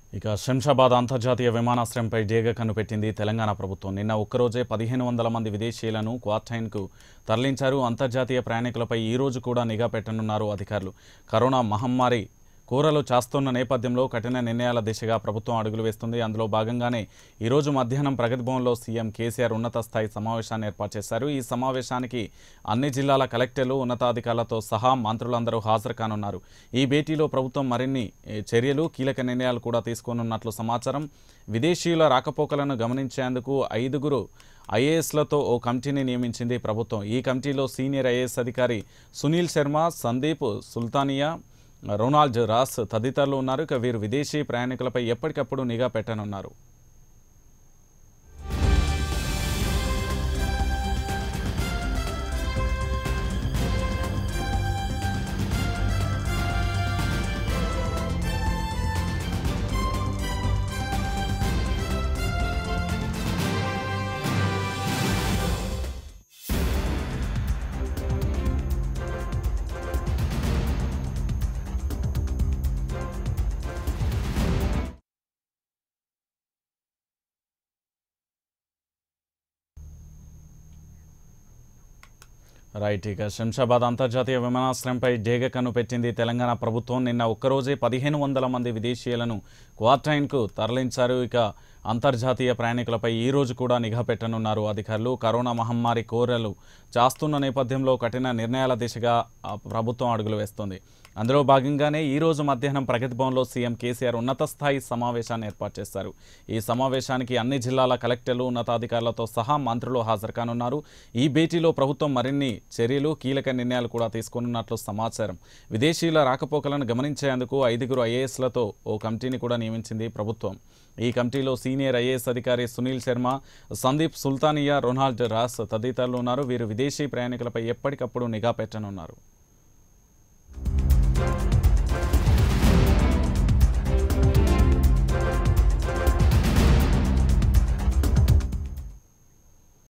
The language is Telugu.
ఇక శంషాబాద్ అంతర్జాతీయ విమానాశ్రయంపై డేగ కన్నుపెట్టింది తెలంగాణ ప్రభుత్వం నిన్న ఒక్కరోజే పదిహేను వందల మంది విదేశీయులను క్వారంటైన్కు తరలించారు అంతర్జాతీయ ప్రయాణికులపై ఈ రోజు కూడా నిఘా పెట్టనున్నారు అధికారులు కరోనా మహమ్మారి కూరలు చాస్తున్న నేపథ్యంలో కఠిన నిర్ణయాల దిశగా ప్రభుత్వం అడుగులు వేస్తుంది అందులో భాగంగానే ఈరోజు మధ్యాహ్నం ప్రగతి భవన్లో సీఎం కేసీఆర్ ఉన్నత స్థాయి సమావేశాన్ని ఏర్పాటు చేశారు ఈ సమావేశానికి అన్ని జిల్లాల కలెక్టర్లు ఉన్నతాధికారులతో సహా మంత్రులందరూ హాజరు కానున్నారు ఈ భేటీలో ప్రభుత్వం మరిన్ని ఏ, చర్యలు కీలక నిర్ణయాలు కూడా తీసుకోనున్నట్లు సమాచారం విదేశీయుల రాకపోకలను గమనించేందుకు ఐదుగురు ఐఏఎస్లతో ఓ కమిటీని నియమించింది ప్రభుత్వం ఈ కమిటీలో సీనియర్ ఐఏఎస్ అధికారి సునీల్ శర్మ సందీప్ సుల్తానియా రొనాల్డ్ రాస్ తదితరులు ఉన్నారు ఇక వీరు విదేశీ ప్రయాణికులపై ఎప్పటికప్పుడు నిఘా పెట్టనున్నారు రైట్ ఇక శంషాబాద్ అంతర్జాతీయ విమానాశ్రయంపై డేగ కన్ను పెట్టింది తెలంగాణ ప్రభుత్వం నిన్న ఒక్కరోజే పదిహేను వందల మంది విదేశీయులను క్వారంటైన్కు తరలించారు ఇక అంతర్జాతీయ ప్రయాణికులపై ఈ రోజు కూడా నిఘా పెట్టనున్నారు అధికారులు కరోనా మహమ్మారి కోరలు చాస్తున్న నేపథ్యంలో కఠిన నిర్ణయాల దిశగా ఆ, ప్రభుత్వం అడుగులు వేస్తోంది అందులో భాగంగానే ఈ రోజు మధ్యాహ్నం ప్రగతి భవన్లో సీఎం కేసీఆర్ ఉన్నత స్థాయి సమావేశాన్ని ఏర్పాటు చేశారు ఈ సమావేశానికి అన్ని జిల్లాల కలెక్టర్లు ఉన్నతాధికారులతో సహా మంత్రులు హాజరు కానున్నారు ఈ భేటీలో ప్రభుత్వం మరిన్ని చర్యలు కీలక నిర్ణయాలు కూడా తీసుకోనున్నట్లు సమాచారం విదేశీయుల రాకపోకలను గమనించేందుకు ఐదుగురు ఐఏఎస్లతో ఓ కమిటీని కూడా నియమించింది ప్రభుత్వం ఈ కమిటీలో సీనియర్ ఐఏఎస్ అధికారి సునీల్ శర్మ సందీప్ సుల్తానియా రొనాల్డ్ రాస్ తదితరులు ఉన్నారు వీరు విదేశీ ప్రయాణికులపై ఎప్పటికప్పుడు నిఘా పెట్టనున్నారు